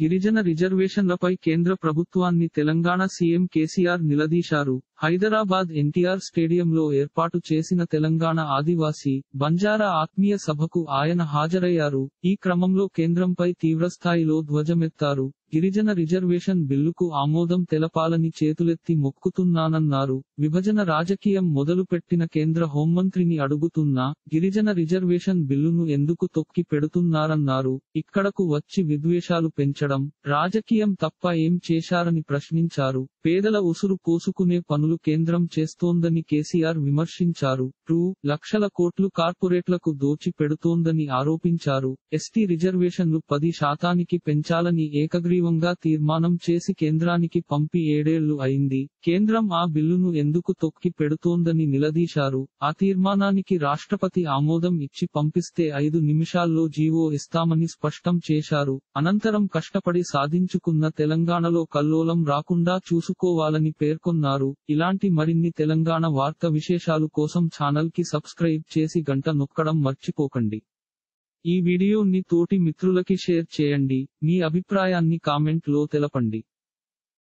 గిరిజన రిజర్వేషన్లపై కేంద్ర ప్రభుత్వాన్ని తెలంగాణ సీఎం కేసీఆర్ నిలదీశారు హైదరాబాద్ ఎన్టీఆర్ స్టేడియంలో ఏర్పాటు చేసిన తెలంగాణ ఆదివాసీ బంజారా ఆత్మీయ సభకు ఆయన హాజరయ్యారు ఈ క్రమంలో కేంద్రంపై తీవ్రస్థాయిలో ధ్వజమెత్తారు గిరిజన రిజర్వేషన్ బిల్లుకు ఆమోదం తెలపాలని చేతులెత్తి మొక్కుతున్నానన్నారు విభజన రాజకీయం మొదలుపెట్టిన కేంద్ర హోంమంత్రిని అడుగుతున్నా గిరిజన రిజర్వేషన్ బిల్లును ఎందుకు తొక్కి పెడుతున్నారన్నారు ఇక్కడకు వచ్చి విద్వేషాలు పెంచడం రాజకీయం తప్ప ఏం చేశారని ప్రశ్నించారు పేదల ఉసురు పోసుకునే పనులు కేంద్రం చేస్తోందని కేసీఆర్ విమర్శించారు ట్రూ లక్షల కోట్లు కార్పొరేట్లకు దోచి పెడుతోందని ఆరోపించారు ఎస్టీ రిజర్వేషన్లు పది శాతానికి పెంచాలని ఏకగ్రీవంగా తీర్మానం చేసి కేంద్రానికి పంపి ఏడేళ్లు అయింది కేంద్రం ఆ బిల్లును ఎందుకు తొక్కి పెడుతోందని నిలదీశారు ఆ తీర్మానానికి రాష్ట్రపతి ఆమోదం ఇచ్చి పంపిస్తే ఐదు నిమిషాల్లో జీవో ఇస్తామని స్పష్టం చేశారు అనంతరం కష్టపడి సాధించుకున్న తెలంగాణలో కల్లోలం రాకుండా చూసుకోవాలని పేర్కొన్నారు ఇలాంటి మరిన్ని తెలంగాణ వార్త విశేషాలు కోసం ఛానల్ కి సబ్స్క్రైబ్ చేసి గంట నొక్కడం మర్చిపోకండి ఈ వీడియోని తోటి మిత్రులకి షేర్ చేయండి మీ అభిప్రాయాన్ని కామెంట్ లో తెలపండి